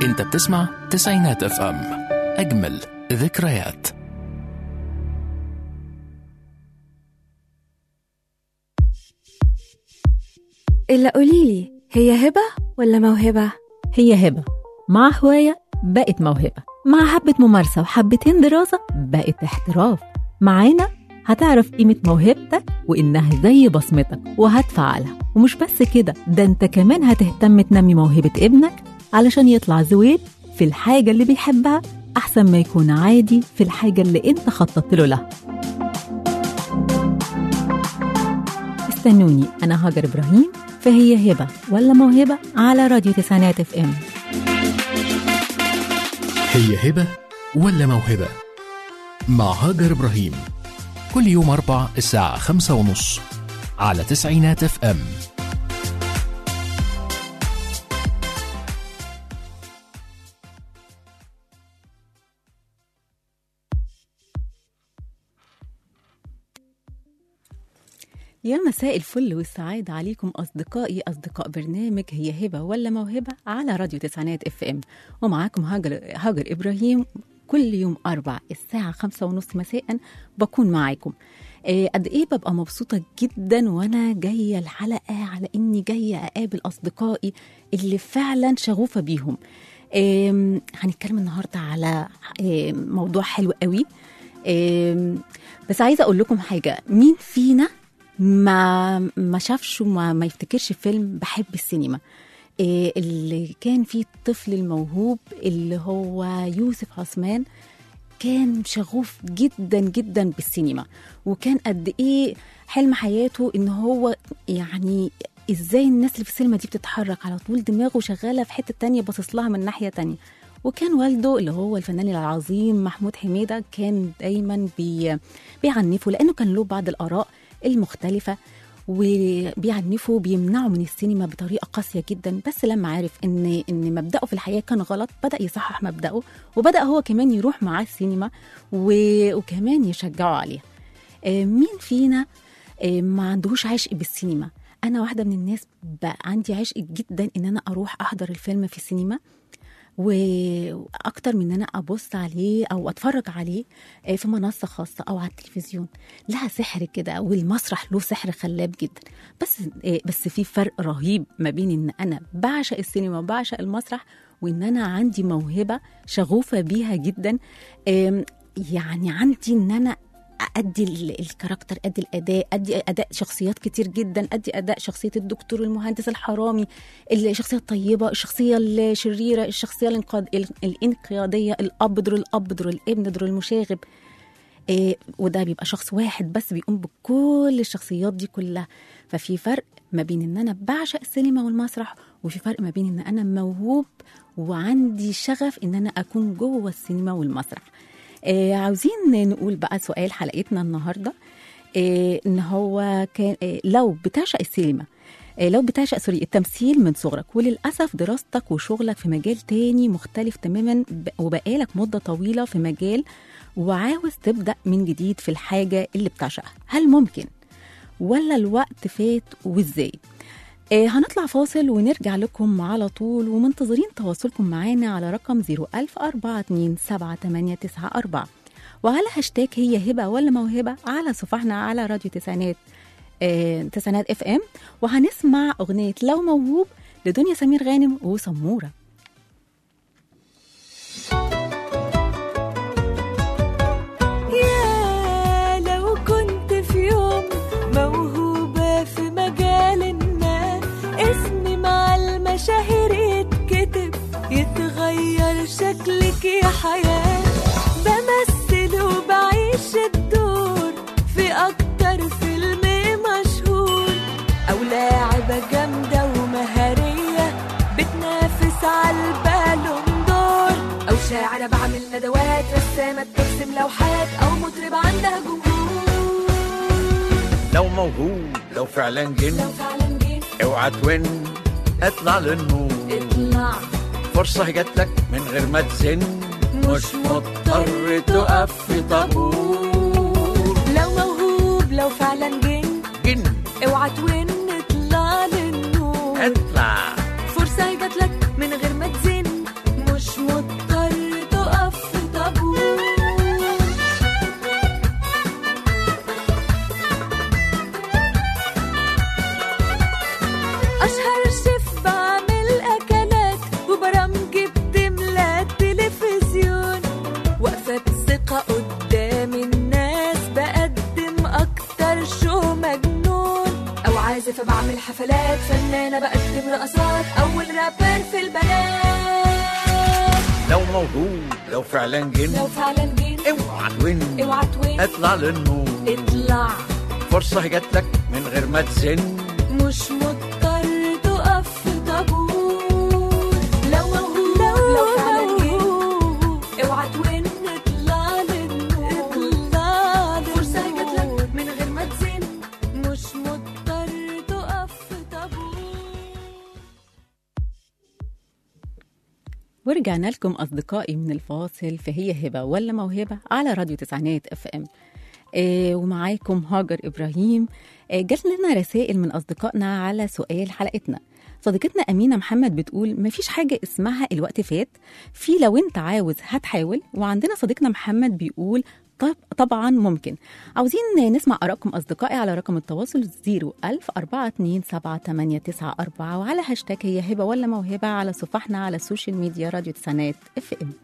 انت بتسمع تسعينات اف ام اجمل ذكريات إلا قوليلي هي هبة ولا موهبة؟ هي هبة مع هواية بقت موهبة مع حبة ممارسة وحبتين دراسة بقت احتراف معانا هتعرف قيمة موهبتك وإنها زي بصمتك وهتفعلها ومش بس كده ده انت كمان هتهتم تنمي موهبة ابنك علشان يطلع زويل في الحاجة اللي بيحبها أحسن ما يكون عادي في الحاجة اللي انت خططت له لها استنوني أنا هاجر إبراهيم فهي هبة ولا موهبة على راديو تسعينات اف ام هي هبة ولا موهبة مع هاجر إبراهيم كل يوم أربع الساعة خمسة ونص على تسعينات اف ام يا مساء الفل والسعادة عليكم أصدقائي أصدقاء برنامج هي هبة ولا موهبة على راديو تسعينات اف ام ومعاكم هاجر, هاجر إبراهيم كل يوم أربع الساعة خمسة ونص مساء بكون معاكم آه، قد إيه ببقى مبسوطة جدا وأنا جاية الحلقة على إني جاية أقابل أصدقائي اللي فعلا شغوفة بيهم آم، هنتكلم النهاردة على آم، موضوع حلو قوي آم، بس عايزة أقول لكم حاجة مين فينا ما ما شافش وما ما يفتكرش فيلم بحب السينما إيه اللي كان فيه الطفل الموهوب اللي هو يوسف عثمان كان شغوف جدا جدا بالسينما وكان قد ايه حلم حياته ان هو يعني ازاي الناس اللي في السينما دي بتتحرك على طول دماغه شغاله في حته تانية باصص لها من ناحيه تانية وكان والده اللي هو الفنان العظيم محمود حميده كان دايما بي بيعنفه لانه كان له بعض الاراء المختلفه وبيعنفوا بيمنعوا من السينما بطريقه قاسيه جدا بس لما عرف ان ان مبداه في الحياه كان غلط بدا يصحح مبداه وبدا هو كمان يروح معاه السينما و- وكمان يشجعه عليها آه، مين فينا آه، ما عندهوش عشق بالسينما انا واحده من الناس بقى عندي عشق جدا ان انا اروح احضر الفيلم في السينما واكتر من ان انا ابص عليه او اتفرج عليه آه، في منصه خاصه او على التلفزيون لها سحر كده والمسرح له سحر خلاب جدا بس آه، بس في فرق رهيب ما بين ان انا بعشق السينما وبعشق المسرح وان انا عندي موهبه شغوفه بيها جدا آم، يعني عندي ان انا ادي ال- الكاركتر ادي الاداء ادي اداء شخصيات كتير جدا ادي اداء شخصيه الدكتور المهندس الحرامي الشخصيه الطيبه الشخصيه الشريره الشخصيه الانقاذ ال- الانقياديه الاب دور الاب دور الابن دور المشاغب إيه وده بيبقى شخص واحد بس بيقوم بكل الشخصيات دي كلها ففي فرق ما بين ان انا بعشق السينما والمسرح وفي فرق ما بين ان انا موهوب وعندي شغف ان انا اكون جوه السينما والمسرح آه عاوزين نقول بقى سؤال حلقتنا النهارده آه ان هو كان آه لو بتعشق السينما آه لو بتعشق سوري التمثيل من صغرك وللاسف دراستك وشغلك في مجال تاني مختلف تماما ب- وبقالك مده طويله في مجال وعاوز تبدا من جديد في الحاجه اللي بتعشقها هل ممكن ولا الوقت فات وازاي آه هنطلع فاصل ونرجع لكم على طول ومنتظرين تواصلكم معانا على رقم 010427894 وعلى هاشتاج هي هبة ولا موهبة على صفحنا على راديو تسعينات آه تسعينات اف ام وهنسمع أغنية لو موهوب لدنيا سمير غانم وسمورة يا لو كنت في يوم موهوبة في مجال ما اسمي مع المشاهير يتكتب يتغير شكلك يا حياة بمثل وبعيش الدور في أكتر فيلم مشهور أو لاعبة جامدة ومهارية بتنافس على البالون دور أو شاعرة بعمل ندوات رسامة بترسم لوحات أو مطربة عندها جمهور لو موهوب لو فعلا جن لو فعلا جيت اوعى تون اطلع للنور اطلع فرصة جات لك من غير ما تزن مش مضطر تقف في طابور لو موهوب لو فعلا جن جن اوعى توين اطلع للنور اطلع فرصة جات لك من غير ما تزن مش انا بقدم رقصات اول رابر في البنات لو موهوب لو فعلا جن لو فعلا جيت اوعى توين اوعى توين اطلع للنور اطلع فرصة جاتلك من غير ما تزن مش مضطر تقف في طابور لو موهوب لو فعلا جيت اوعى توين اطلع للنور فرصة جاتلك من غير ما تزن مش مضطر تقف في طابور ورجعنا لكم أصدقائي من الفاصل فهي هبة ولا موهبة على راديو تسعينات اف ام آه ومعاكم هاجر إبراهيم آه جات لنا رسائل من أصدقائنا على سؤال حلقتنا صديقتنا أمينة محمد بتقول مفيش حاجة اسمها الوقت فات في لو انت عاوز هتحاول وعندنا صديقنا محمد بيقول طب طبعا ممكن عاوزين نسمع آرائكم أصدقائي على رقم التواصل 01000 427 وعلى هاشتاج هي هبة ولا موهبة على صفحنا على السوشيال ميديا راديو تسعينات اف ام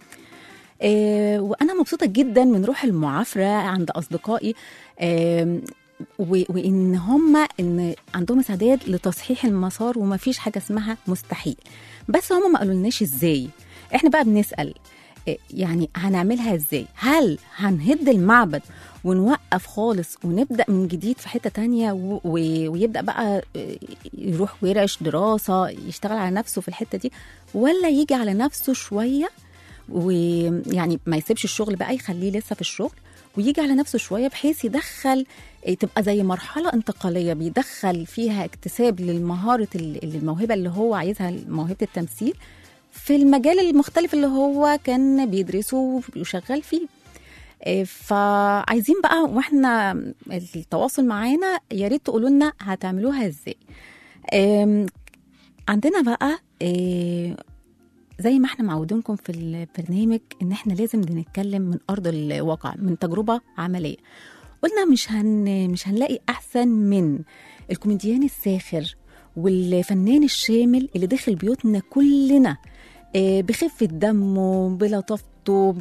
آه وانا مبسوطه جدا من روح المعافره عند اصدقائي آه و- وان هم ان عندهم استعداد لتصحيح المسار وما فيش حاجه اسمها مستحيل بس هم ما قالولناش ازاي احنا بقى بنسال آه، يعني هنعملها ازاي هل هنهد المعبد ونوقف خالص ونبدا من جديد في حته تانية و- و- ويبدا بقى آه، يروح ورش دراسه يشتغل على نفسه في الحته دي ولا يجي على نفسه شويه ويعني ما يسيبش الشغل بقى يخليه لسه في الشغل ويجي على نفسه شويه بحيث يدخل إيه، تبقى زي مرحله انتقاليه بيدخل فيها اكتساب للمهاره ال- الموهبه اللي هو عايزها موهبه التمثيل في المجال المختلف اللي هو كان بيدرسه وشغال فيه إيه، فعايزين بقى واحنا التواصل معانا يا ريت تقولوا لنا هتعملوها ازاي أم، عندنا بقى إيه، زي ما احنا معودينكم في البرنامج ان احنا لازم نتكلم من ارض الواقع من تجربه عمليه قلنا مش هن مش هنلاقي احسن من الكوميديان الساخر والفنان الشامل اللي داخل بيوتنا كلنا آه، بخفه دمه بلطافته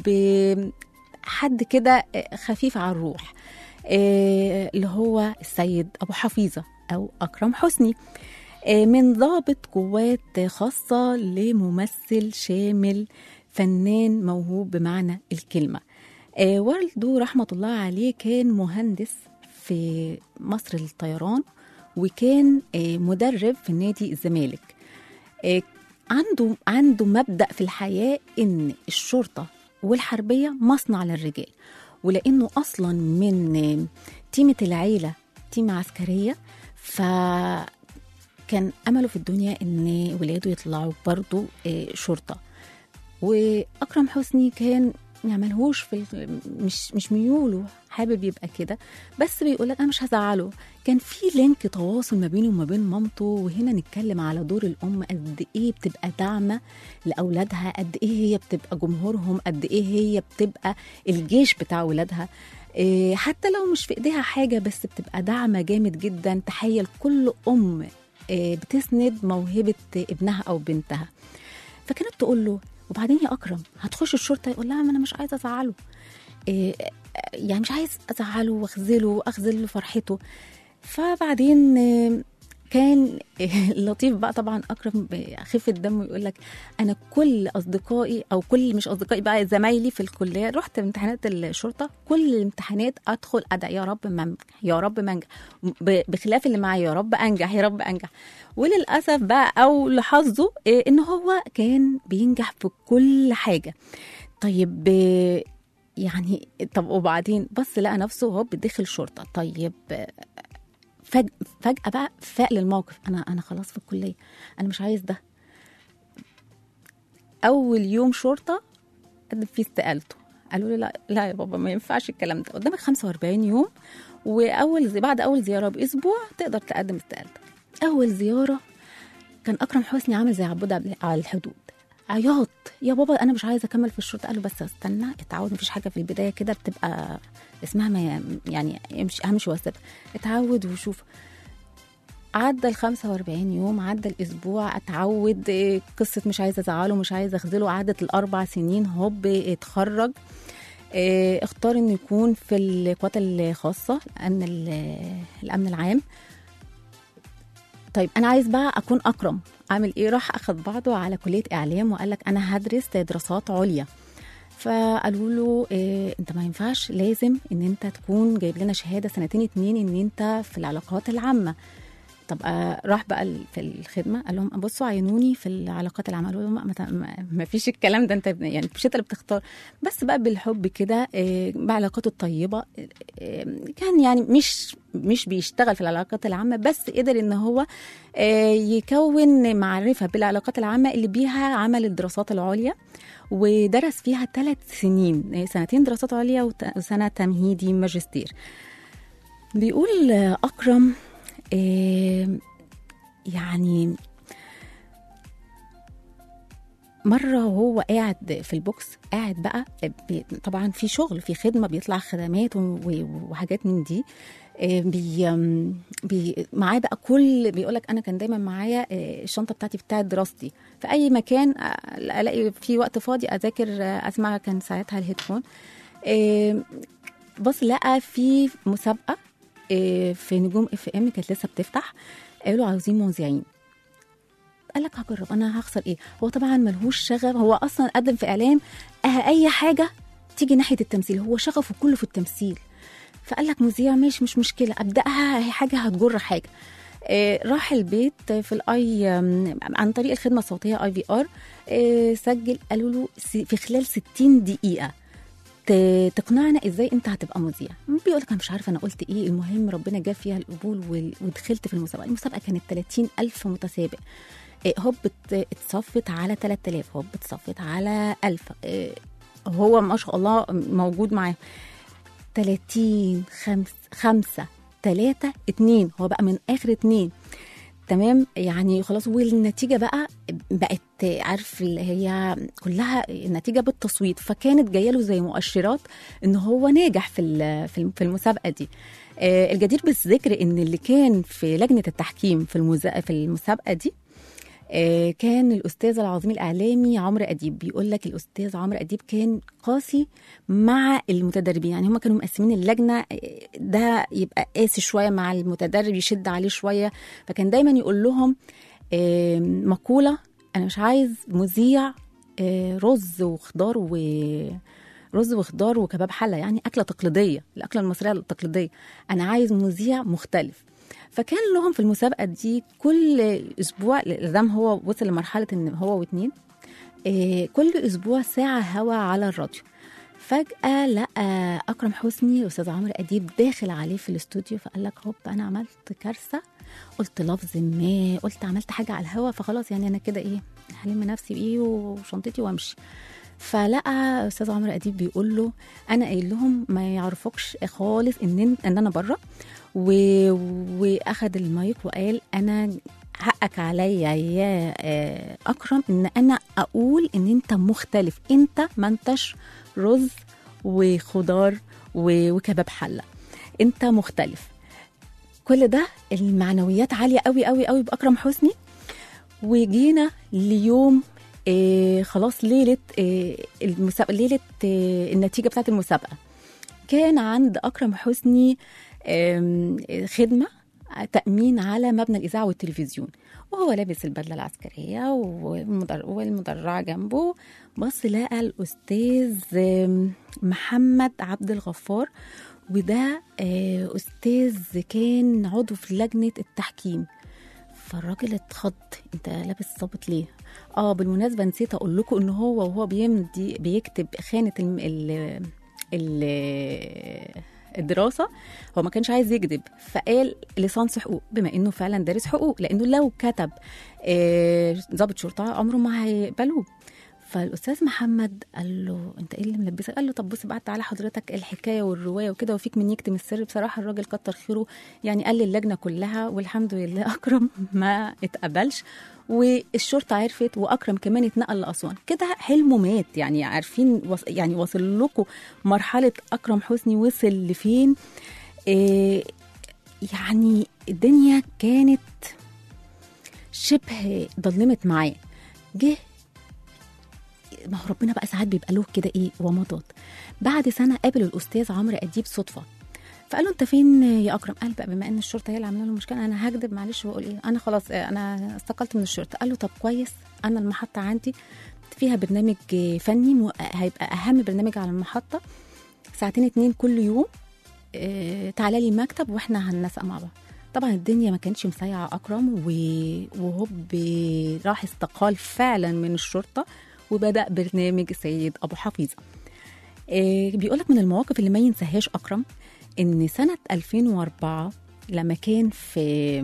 بحد كده آه، خفيف على الروح آه، اللي هو السيد ابو حفيظه او اكرم حسني آه، من ضابط قوات خاصة لممثل شامل فنان موهوب بمعنى الكلمة آه، والده رحمة الله عليه كان مهندس في مصر للطيران وكان آه، مدرب في نادي الزمالك آه، عنده عنده مبدأ في الحياة إن الشرطة والحربية مصنع للرجال ولأنه أصلا من آه، تيمة العيلة تيمة عسكرية ف كان امله في الدنيا ان ولاده يطلعوا برضو آه، شرطه واكرم حسني كان يعملهوش في ال- مش مش ميوله حابب يبقى كده بس بيقول لك انا مش هزعله كان في لينك تواصل ما بينه وما بين مامته وهنا نتكلم على دور الام قد ايه بتبقى داعمه لاولادها قد ايه هي بتبقى جمهورهم قد ايه هي بتبقى الجيش بتاع ولادها إيه، حتى لو مش في ايديها حاجه بس بتبقى داعمه جامد جدا تحيه لكل ام إيه، بتسند موهبه ابنها او بنتها فكانت تقول له وبعدين يا اكرم هتخش الشرطه يقول لها ما انا مش عايزه ازعله إيه، يعني مش عايز ازعله واخذله واخذل له فرحته فبعدين آه، كان لطيف بقى طبعا اكرم خفه دمه يقول لك انا كل اصدقائي او كل مش اصدقائي بقى زمايلي في الكليه رحت امتحانات الشرطه كل الامتحانات ادخل ادعي يا رب ما انجح يا رب ما انجح ب- بخلاف اللي معايا يا رب انجح يا رب انجح وللاسف بقى او لحظه إيه، ان هو كان بينجح في كل حاجه طيب آه، يعني طب وبعدين بص لقى نفسه هو بيدخل شرطه طيب آه، فج... فجأة بقى فاق للموقف أنا أنا خلاص في الكلية أنا مش عايز ده أول يوم شرطة قدم فيه استقالته قالوا له لا لا يا بابا ما ينفعش الكلام ده قدامك 45 يوم وأول زي بعد أول زيارة بأسبوع تقدر تقدم استقالتك أول زيارة كان أكرم حسني عامل زي عبود عبد- على الحدود عياط يا بابا انا مش عايزه اكمل في الشرطه قال له بس استنى اتعود مفيش حاجه في البدايه كده بتبقى اسمها ما يعني امشي همشي واسيبها اتعود وشوف عدى ال 45 يوم عدى الاسبوع اتعود إيه، قصه مش عايزه ازعله مش عايزه اخذله عدت الاربع سنين هوب اتخرج إيه، اختار انه يكون في القوات الخاصه الامن ال- الامن العام طيب انا عايز بقى اكون اكرم اعمل ايه راح اخد بعضه على كليه اعلام وقال لك انا هدرس دراسات عليا فقالوا له إيه انت ما ينفعش لازم ان انت تكون جايب لنا شهاده سنتين اتنين ان انت في العلاقات العامه طب آه راح بقى ال- في الخدمه قال لهم بصوا عينوني في العلاقات العامه قالوا لهم ما, ما, ما فيش الكلام ده انت يعني مش انت اللي بتختار بس بقى بالحب كده آه بعلاقاته الطيبه آه كان يعني مش مش بيشتغل في العلاقات العامه بس قدر ان هو آه يكون معرفه بالعلاقات العامه اللي بيها عمل الدراسات العليا ودرس فيها ثلاث سنين آه، سنتين دراسات عليا وت- وسنه تمهيدي ماجستير بيقول آه، اكرم آه، يعني مرة وهو قاعد في البوكس قاعد بقى بي- طبعا في شغل في خدمة بيطلع خدمات و- و- وحاجات من دي آه، بي آم، بي معاه بقى كل بيقول لك انا كان دايما معايا آه، الشنطه بتاعتي بتاعت دراستي في اي مكان آه، الاقي في وقت فاضي اذاكر آه، اسمع كان ساعتها الهيدفون آه، بص لقى في مسابقه آه، في نجوم اف ام كانت لسه بتفتح قالوا عاوزين مذيعين قال لك هجرب انا هخسر ايه هو طبعا ملهوش شغف هو اصلا قدم في اعلام اه اي حاجه تيجي ناحيه التمثيل هو شغفه كله في التمثيل فقال لك مذيع ماشي مش مشكله ابداها هي حاجه هتجر حاجه آه، راح البيت في الاي آم، عن طريق الخدمه الصوتيه اي في ار سجل قالوا له س- في خلال 60 دقيقه ت- تقنعنا ازاي انت هتبقى مذيع بيقول لك انا مش عارفه انا قلت ايه المهم ربنا جاب فيها القبول وال- ودخلت في المسابقه المسابقه كانت 30 الف متسابق إيه، هوب ات- اتصفت على 3000 هوب اتصفت على 1000 إيه، هو ما شاء الله موجود معاه 30 5 5 3 2 هو بقى من اخر اتنين تمام يعني خلاص والنتيجه بقى بقت عارف اللي هي كلها النتيجه بالتصويت فكانت جايه له زي مؤشرات ان هو ناجح في ال- في الم- في المسابقه دي آه، الجدير بالذكر ان اللي كان في لجنه التحكيم في المزا... في المسابقه دي آه، كان الاستاذ العظيم الاعلامي عمرو اديب بيقول لك الاستاذ عمرو اديب كان قاسي مع المتدربين يعني هم كانوا مقسمين اللجنه آه، ده يبقى قاسي شويه مع المتدرب يشد عليه شويه فكان دايما يقول لهم آه، مقوله انا مش عايز مذيع آه، رز وخضار و رز وخضار وكباب حله يعني اكله تقليديه الاكله المصريه التقليديه انا عايز مذيع مختلف فكان لهم في المسابقه دي كل اسبوع لازم هو وصل لمرحله ان هو واتنين إيه كل اسبوع ساعه هوا على الراديو فجاه لقى اكرم حسني الاستاذ عمرو اديب داخل عليه في الاستوديو فقال لك هوب انا عملت كارثه قلت لفظ ما قلت عملت حاجه على الهوا فخلاص يعني انا كده ايه هلم نفسي بايه وشنطتي وامشي فلقى استاذ عمرو اديب بيقول له انا قايل لهم ما يعرفوكش خالص ان ان انا بره و... واخد المايك وقال انا حقك عليا يا آه، اكرم ان انا اقول ان انت مختلف انت ما انتش رز وخضار و- وكباب حله انت مختلف كل ده المعنويات عاليه قوي قوي قوي باكرم حسني وجينا ليوم آه خلاص ليله آه المسابقه ليله آه النتيجه بتاعت المسابقه كان عند اكرم حسني آم، خدمه تامين على مبنى الاذاعه والتلفزيون وهو لابس البدله العسكريه والمدر- والمدرعه جنبه بص لقى الاستاذ آم، محمد عبد الغفار وده آه، استاذ كان عضو في لجنه التحكيم فالراجل اتخض انت لابس ظابط ليه اه بالمناسبه نسيت اقول لكم ان هو وهو بيمضي بيكتب خانه الم... ال... ال... الدراسه هو ما كانش عايز يكذب فقال ليسانس حقوق بما انه فعلا دارس حقوق لانه لو كتب آه، ضابط شرطه عمره ما هيقبلوه فالاستاذ محمد قال له انت ايه اللي ملبسك قال له طب بص بقى تعالى حضرتك الحكايه والروايه وكده وفيك من يكتم السر بصراحه الراجل كتر خيره يعني قال للجنه كلها والحمد لله اكرم ما اتقبلش والشرطه عرفت واكرم كمان اتنقل لاسوان كده حلمه مات يعني عارفين وص... يعني وصل لكم مرحله اكرم حسني وصل لفين إيه يعني الدنيا كانت شبه ضلمت معاه جه ما هو ربنا بقى ساعات بيبقى له كده ايه ومضات بعد سنه قابل الاستاذ عمرو اديب صدفه فقال له انت فين يا اكرم قال بقى بما ان الشرطه هي اللي عامله له المشكله انا هكذب معلش واقول ايه انا خلاص آه، انا استقلت من الشرطه قال له طب كويس انا المحطه عندي فيها برنامج آه، فني مو- هيبقى اهم برنامج على المحطه ساعتين اتنين كل يوم آه، تعالى لي المكتب واحنا هننسق مع بعض طبعا الدنيا ما كانتش مسيعة أكرم و- وهوب راح استقال فعلا من الشرطة وبدأ برنامج السيد أبو حفيظة آه، بيقولك من المواقف اللي ما ينساهاش أكرم إن سنة 2004 لما كان في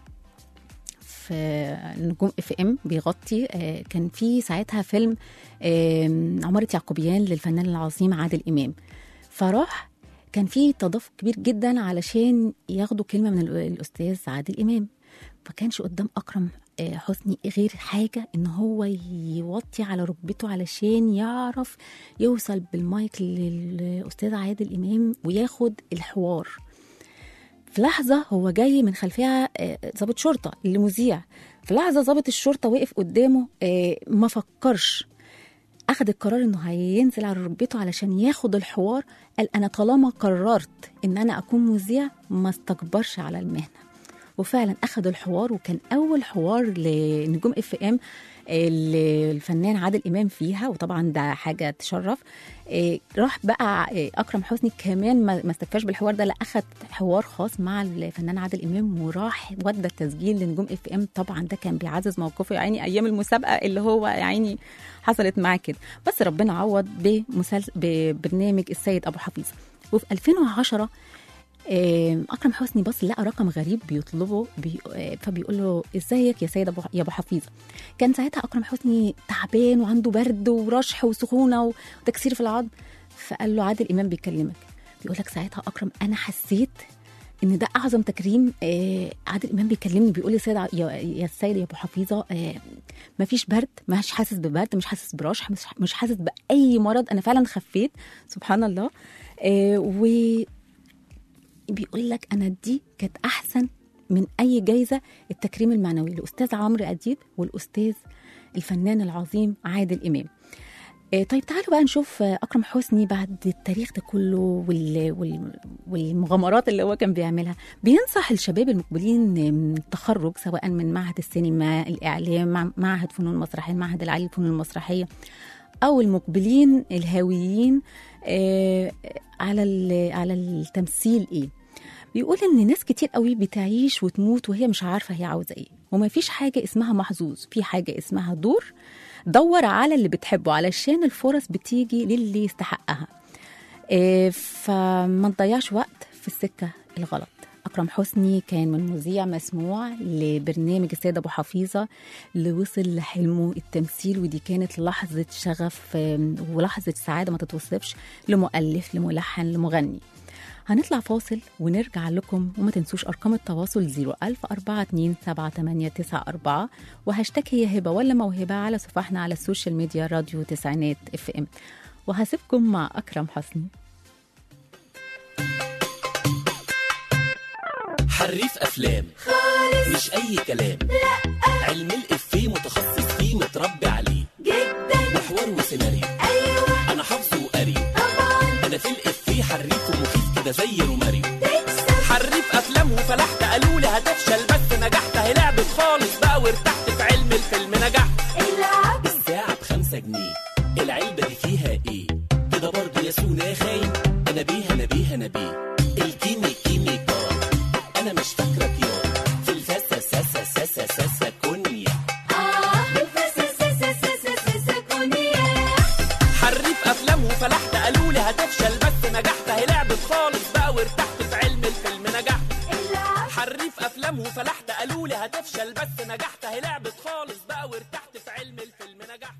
في نجوم اف ام بيغطي آه، كان في ساعتها فيلم آه، عمارة يعقوبيان للفنان العظيم عادل إمام فراح كان في تضافر كبير جدا علشان ياخدوا كلمة من ال- الأستاذ عادل إمام فكانش قدام أكرم آه، حسني غير حاجة إن هو يوطي على ركبته علشان يعرف يوصل بالمايك للأستاذ عادل إمام وياخد الحوار في لحظة هو جاي من خلفها آه، ضابط شرطة اللي مذيع في لحظة ضابط الشرطة وقف قدامه آه، ما فكرش أخد القرار إنه هينزل على ركبته علشان ياخد الحوار قال أنا طالما قررت إن أنا أكون مذيع ما استكبرش على المهنة وفعلا أخد الحوار وكان أول حوار لنجوم اف ام الفنان عادل امام فيها وطبعا ده حاجه تشرف إيه، راح بقى إيه، اكرم حسني كمان ما ما استكفاش بالحوار ده لا اخد حوار خاص مع الفنان عادل امام وراح ودى التسجيل لنجوم اف ام طبعا ده كان بيعزز موقفه يا عيني ايام المسابقه اللي هو يا عيني حصلت معاه كده بس ربنا عوض بمسلسل ببرنامج السيد ابو حفيظ وفي 2010 آه، اكرم حسني بص لقى رقم غريب بيطلبه بي... آه، فبيقول له ازيك يا سيد ابو يا ابو حفيظه كان ساعتها اكرم حسني تعبان وعنده برد ورشح وسخونه وتكسير في العظم فقال له عادل امام بيكلمك بيقول لك ساعتها اكرم انا حسيت ان ده اعظم تكريم آه عادل امام بيكلمني بيقول لي سيد ع- يا, يا السيد يا ابو حفيظه آه مفيش برد مش حاسس ببرد مش حاسس برشح مش, مش حاسس باي مرض انا فعلا خفيت سبحان الله آه و بيقول لك انا دي كانت احسن من اي جايزه التكريم المعنوي الاستاذ عمرو اديب والاستاذ الفنان العظيم عادل امام آه، طيب تعالوا بقى نشوف آه، اكرم حسني بعد التاريخ ده كله وال... وال... والمغامرات اللي هو كان بيعملها بينصح الشباب المقبلين من التخرج سواء من معهد السينما الاعلام مع- معهد فنون مسرحيه المعهد العالي للفنون المسرحيه او المقبلين الهاويين آه، على ال- على التمثيل ايه بيقول ان ناس كتير قوي بتعيش وتموت وهي مش عارفه هي عاوزه ايه وما فيش حاجه اسمها محظوظ في حاجه اسمها دور دور على اللي بتحبه علشان الفرص بتيجي للي يستحقها إيه، فما نضيعش وقت في السكه الغلط اكرم حسني كان من مذيع مسموع لبرنامج السيد ابو حفيظه اللي وصل لحلمه التمثيل ودي كانت لحظه شغف آم، ولحظه سعاده ما تتوصفش لمؤلف لملحن لمغني هنطلع فاصل ونرجع لكم وما تنسوش ارقام التواصل 010427894 وهاشتاج هي هبه ولا موهبه على صفحنا على السوشيال ميديا راديو تسعينات اف ام وهسيبكم مع اكرم حسني حريف افلام مش اي كلام علم الافيه متخصص فيه متربي عليه جدا محور وسيناريو ايوه انا حافظه وقاري طبعا انا في الافيه حريف ومخيف كده زي روماريو تكسب حريف افلام وفلحت قالوا لي هتفشل بس نجحت هي لعبت خالص بقى وارتحت في علم الفيلم نجحت العب الساعة بخمسة جنيه العلبة دي فيها ايه كده برضه يا سونا خاين انا بيه انا بيه انا بيه الكيمي كيمي كار انا مش فاكرك يا في الفاسة ساسة ساسة ساسة كونيا اه بالفسا ساسا ساسا ساسا كونيا حريف افلام وفلحت قالوا لي هتفشل بس نجحت هي لعبت خالص بقى وارتحت في علم الفيلم نجحت العب حريف افلام وفلحت قالوا لي هتفشل بس نجحت هي لعبت خالص بقى وارتحت في علم الفيلم نجحت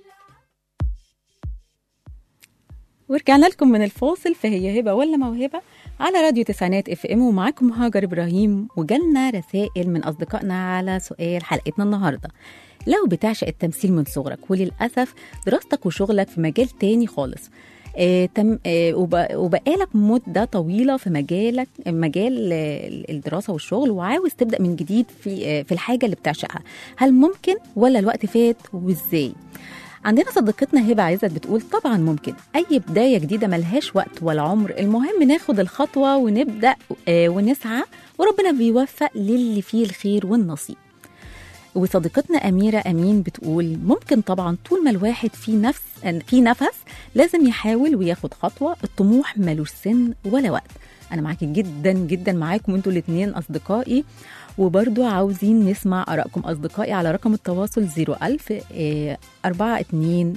ورجعنا لكم من الفاصل فهي هبه ولا موهبه على راديو تسعينات اف ام ومعاكم هاجر ابراهيم وجالنا رسائل من اصدقائنا على سؤال حلقتنا النهارده لو بتعشق التمثيل من صغرك وللاسف دراستك وشغلك في مجال تاني خالص آه تم آه وب- وبقالك مده طويله في مجالك مجال آه، الدراسه والشغل وعاوز تبدا من جديد في آه في الحاجه اللي بتعشقها هل ممكن ولا الوقت فات وازاي عندنا صديقتنا هبه عزت بتقول طبعا ممكن اي بدايه جديده ملهاش وقت ولا عمر المهم ناخد الخطوه ونبدا آه، ونسعى وربنا بيوفق للي فيه الخير والنصيب وصديقتنا أميرة أمين بتقول ممكن طبعا طول ما الواحد في نفس في نفس لازم يحاول وياخد خطوة الطموح ملوش سن ولا وقت أنا معاكي جدا جدا معاكم انتوا الاتنين أصدقائي وبرضو عاوزين نسمع آرائكم أصدقائي على رقم التواصل 01000 42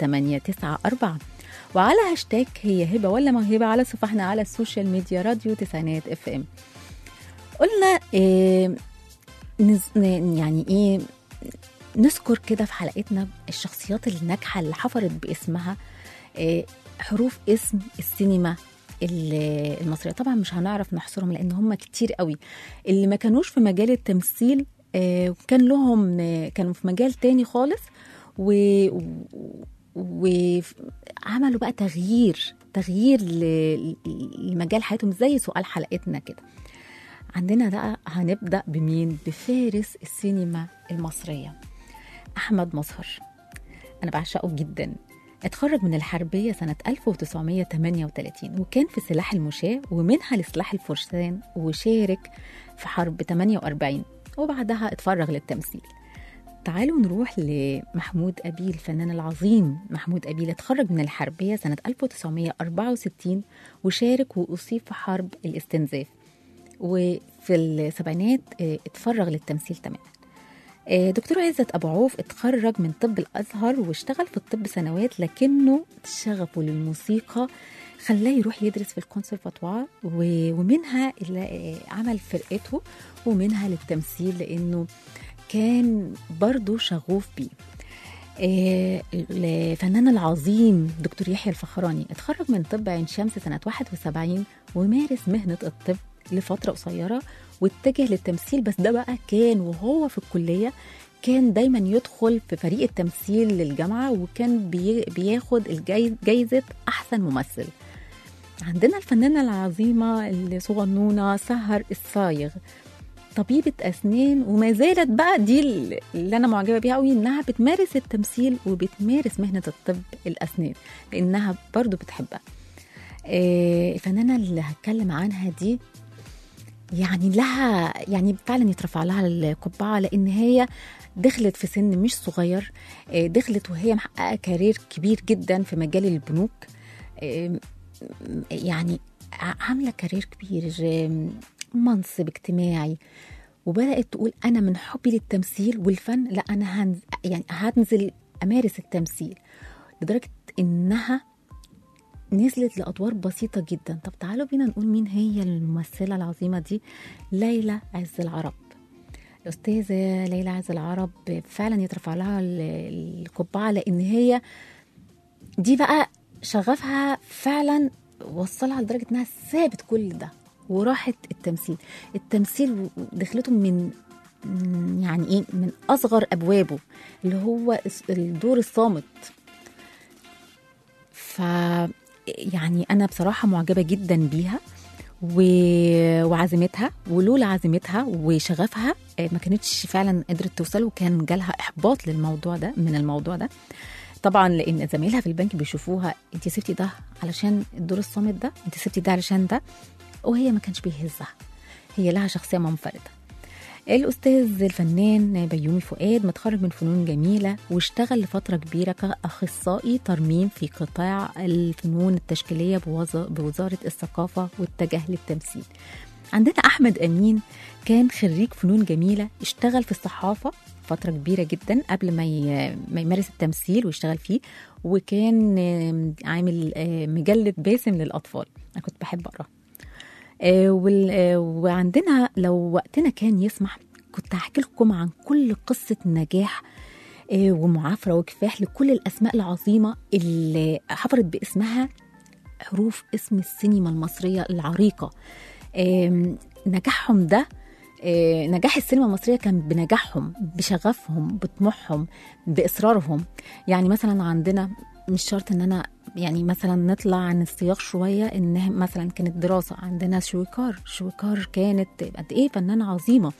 7894 وعلى هاشتاج هي هبة ولا موهبة على صفحنا على السوشيال ميديا راديو تسعينات اف ام قلنا إيه نز... ن- يعني ايه نذكر كده في حلقتنا الشخصيات الناجحه اللي حفرت باسمها إيه حروف اسم السينما ال- المصريه طبعا مش هنعرف نحصرهم لان هم كتير قوي اللي ما كانوش في مجال التمثيل آه، كان لهم آه، كانوا في مجال تاني خالص و- و- وعملوا بقى تغيير تغيير ل- لمجال حياتهم زي سؤال حلقتنا كده عندنا بقى هنبدأ بمين؟ بفارس السينما المصرية أحمد مظهر أنا بعشقه جدا اتخرج من الحربية سنة 1938 وكان في سلاح المشاة ومنها لسلاح الفرسان وشارك في حرب 48 وبعدها اتفرغ للتمثيل تعالوا نروح لمحمود أبيل الفنان العظيم محمود أبيل اتخرج من الحربية سنة 1964 وشارك وأصيب في حرب الاستنزاف وفي السبعينات آه، اتفرغ للتمثيل تماما آه، دكتور عزت أبو عوف اتخرج من طب الأزهر واشتغل في الطب سنوات لكنه شغفه للموسيقى خلاه يروح يدرس في الكونسرفاتوار و- ومنها اللي آه، عمل فرقته ومنها للتمثيل لأنه كان برضه شغوف بيه آه، الفنان العظيم دكتور يحيى الفخراني اتخرج من طب عين شمس سنة 71 ومارس مهنة الطب لفترة قصيرة واتجه للتمثيل بس ده بقى كان وهو في الكلية كان دايما يدخل في فريق التمثيل للجامعة وكان بي- بياخد الجاي- جايزة أحسن ممثل عندنا الفنانة العظيمة الصغنونة سهر الصايغ طبيبة أسنان وما زالت بقى دي اللي أنا معجبة بيها قوي إنها بتمارس التمثيل وبتمارس مهنة الطب الأسنان لأنها برضو بتحبها آه، الفنانة اللي هتكلم عنها دي يعني لها يعني فعلا يترفع لها القبعة لأن هي دخلت في سن مش صغير آه، دخلت وهي محققة كارير كبير جدا في مجال البنوك آه، يعني ع- عاملة كارير كبير آه، منصب اجتماعي وبدأت تقول أنا من حبي للتمثيل والفن لا أنا هنز يعني هنزل أمارس التمثيل لدرجة إنها نزلت لأدوار بسيطة جدا طب تعالوا بينا نقول مين هي الممثلة العظيمة دي ليلى عز العرب الأستاذة ليلى عز العرب فعلا يترفع لها ال- القبعة لأن هي دي بقى شغفها فعلا وصلها لدرجة إنها سابت كل ده وراحت التمثيل التمثيل دخلته من من يعني ايه من اصغر ابوابه اللي هو الس- الدور الصامت ف يعني انا بصراحه معجبه جدا بيها و... وعزيمتها ولولا عزيمتها وشغفها آه، ما كانتش فعلا قدرت توصل وكان جالها احباط للموضوع ده من الموضوع ده طبعا لان زمايلها في البنك بيشوفوها انت سبتي ده علشان الدور الصامت ده انت سبتي ده علشان ده وهي ما كانش بيهزها هي لها شخصيه منفرده الأستاذ الفنان بيومي فؤاد متخرج من فنون جميلة واشتغل لفترة كبيرة كأخصائي ترميم في قطاع الفنون التشكيلية بوز- بوزارة الثقافة واتجه للتمثيل عندنا أحمد أمين كان خريج فنون جميلة اشتغل في الصحافة فترة كبيرة جدا قبل ما ي- ما يمارس التمثيل ويشتغل فيه وكان آم، عامل آه، مجلة باسم للأطفال أنا كنت بحب أقرأ آه، وال- آه، وعندنا لو وقتنا كان يسمح كنت هحكي لكم عن كل قصة نجاح آه، ومعافرة وكفاح لكل الأسماء العظيمة اللي حفرت باسمها حروف اسم السينما المصرية العريقة آم، نجاحهم ده آه، نجاح السينما المصرية كان بنجاحهم بشغفهم بطموحهم بإصرارهم يعني مثلا عندنا مش شرط ان انا يعني مثلا نطلع عن السياق شويه ان مثلا كانت دراسه عندنا شويكار شويكار كانت قد ايه فنانه عظيمه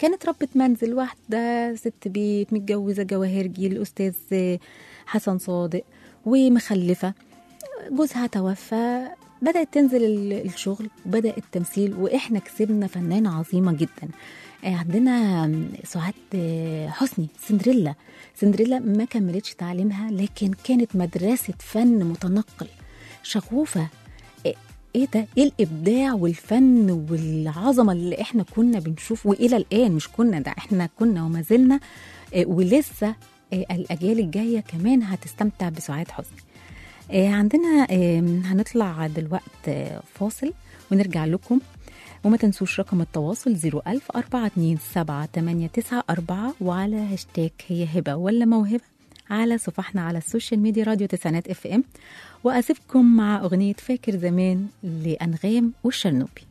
كانت ربة منزل واحدة ست بيت متجوزة جواهرجي الأستاذ حسن صادق ومخلفة جوزها توفى بدأت تنزل ال- الشغل بدأ التمثيل وإحنا كسبنا فنانة عظيمة جدا آه، عندنا سعاد آه، حسني سندريلا سندريلا ما كملتش تعليمها لكن كانت مدرسة فن متنقل شغوفة إيه- ايه ده ايه الابداع والفن والعظمه اللي احنا كنا بنشوف والى الان مش كنا ده احنا كنا وما زلنا آه، ولسه آه، الاجيال الجايه كمان هتستمتع بسعاد حسني آه، عندنا آه، هنطلع دلوقتي آه، فاصل ونرجع لكم وما تنسوش رقم التواصل 01000 427 وعلى هاشتاج هي هبة ولا موهبة على صفحنا على السوشيال ميديا راديو تسعينات اف ام واسيبكم مع اغنية فاكر زمان لانغام والشرنوبي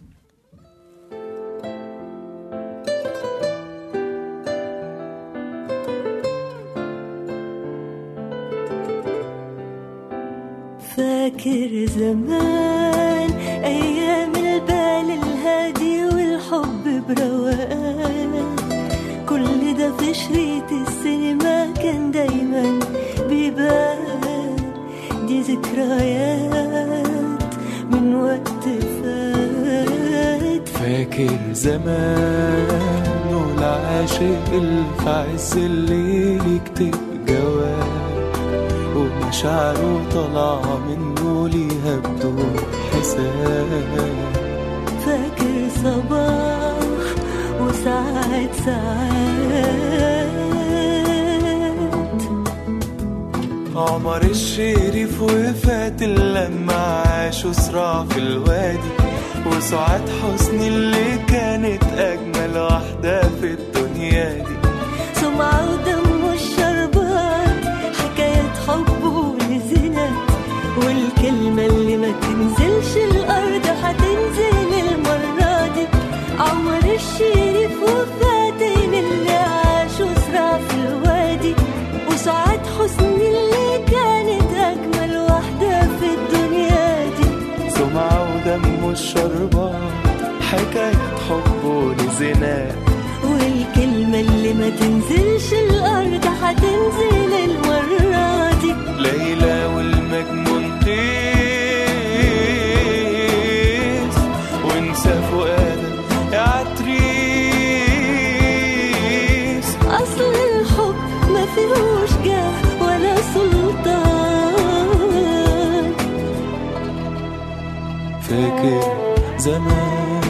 فاكر زمان أيام البال الهادي والحب بروقان كل ده في شريط السينما كان دايما بيبان دي ذكريات من وقت فات فاكر زمان والعاشق اللي في عز الليل يكتب جواب ومشاعره طالعة منه ليها بدون حساب فاكر صباح وساعات ساعات عمر الشريف وفات لما عاشوا صراع في الوادي وسعاد حسني اللي كانت أجمل واحدة في الدنيا دي سمعة ودم الشربات حكاية حب ولزنا والكلمة اللي ما تنزلش الأرض هتنزل المرة دي عمر الشريف وفاتن اللي عاشوا صراع في الوادي وسعاد حسني اللي كانت أجمل واحدة في الدنيا دي سمعة ودم الشربات حكاية حب ولزنا والكلمة اللي ما تنزلش الأرض هتنزل المرة دي ليلى والمجنون قيس وانسى فؤادك يا عتريس أصل الحب ما فيهوش جاه ولا سلطان فاكر زمان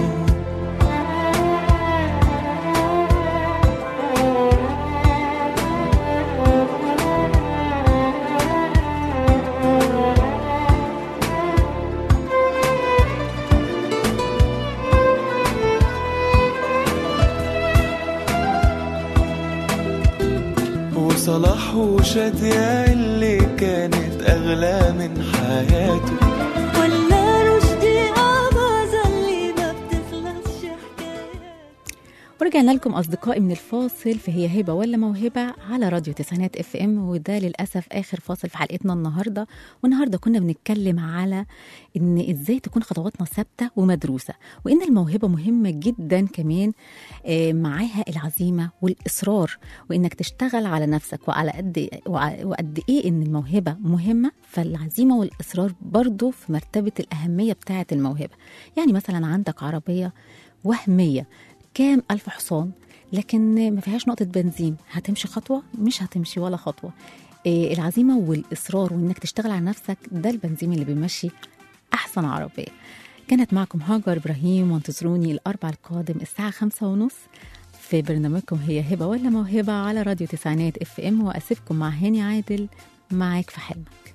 وصلاح وشادية اللي كانت أغلى من حياته ولا رشدي أباظة اللي ما بتخلصش حكايات ورجعنا لكم اصدقائي من الفاصل في هي هبه ولا موهبه على راديو تسعينات اف ام وده للاسف اخر فاصل في حلقتنا النهارده والنهارده كنا بنتكلم على ان ازاي تكون خطواتنا ثابته ومدروسه وان الموهبه مهمه جدا كمان آه، معاها العزيمه والاصرار وانك تشتغل على نفسك وعلى قد وع- وقد ايه ان الموهبه مهمه فالعزيمه والاصرار برضو في مرتبه الاهميه بتاعه الموهبه يعني مثلا عندك عربيه وهميه كام ألف حصان لكن ما فيهاش نقطة بنزين هتمشي خطوة مش هتمشي ولا خطوة إيه العزيمة والإصرار وإنك تشتغل على نفسك ده البنزين اللي بيمشي أحسن عربية كانت معكم هاجر إبراهيم وانتظروني الأربع القادم الساعة خمسة ونص في برنامجكم هي هبة ولا موهبة على راديو تسعينات اف ام وأسيبكم مع هاني عادل معاك في حلمك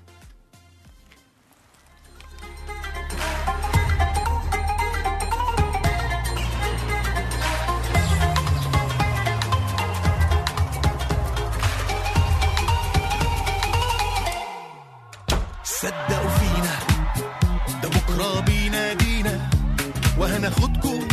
صدقوا فينا ده بكرة بينادينا وهناخدكم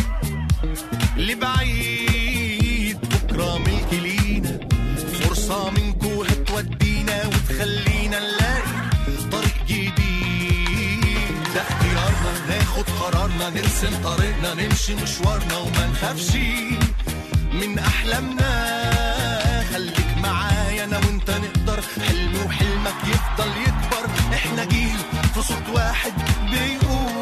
لبعيد بكرة ملك لينا فرصة منكو هتودينا وتخلينا نلاقي طريق جديد ده اختيارنا ناخد قرارنا نرسم طريقنا نمشي مشوارنا وما نخافش من احلامنا خليك معايا انا وانت نقدر حلمي وحلمك يفضل يكبر احنا جيل في صوت واحد بيقول